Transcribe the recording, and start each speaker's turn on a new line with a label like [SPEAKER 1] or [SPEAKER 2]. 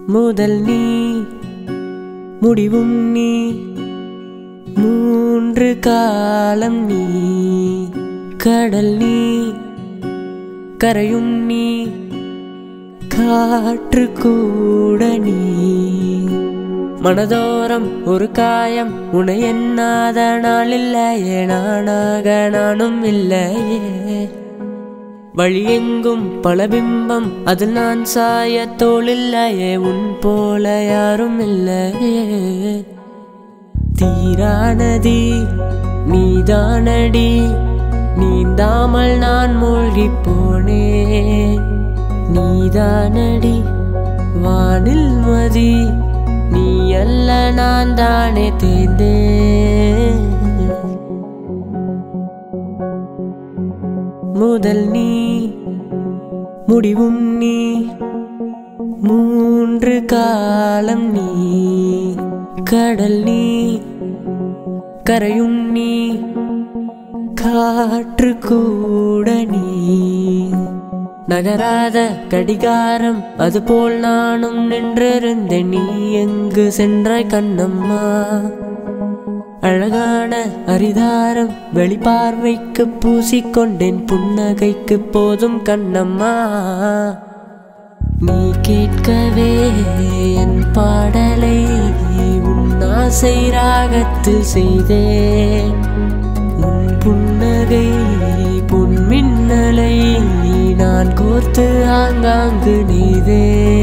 [SPEAKER 1] முதல் நீ முடிவும் நீ மூன்று காலம் நீ கடல் நீ கரையும் நீ காற்று கூட நீ மனதோரம் ஒரு காயம் உன்னை எண்ணாத நாள் இல்லையே நானாக நானும் இல்லையே வழியெங்கும் பல பிம்பம் அதில் நான் சாய தோளில்லையே உன் போல யாரும் இல்லையே தீரானதி நீதானடி நீந்தாமல் நான் மூழ்கி போனேன் நீதானடி வானில் மதி நீ அல்ல நான் தானே தேர்ந்தேன் முதல் நீ முடிவும் நீ மூன்று காலம் நீ கடல் நீ கரையும் நீ காற்று கூட நீ நகராத கடிகாரம் அதுபோல் நானும் நின்றிருந்தேன் நீ எங்கு சென்றாய் கண்ணம்மா அழகான அரிதாரம் வெளிப்பார்வைக்கு பூசிக்கொண்டேன் புன்னகைக்கு போதும் கண்ணம்மா நீ கேட்கவே என் பாடலை உன் ஆசை ராகத்தில் செய்தேன் உன் புன்னகை பொன்மின்னலை நான் கோர்த்து ஆங்காங்கு நெய்தேன்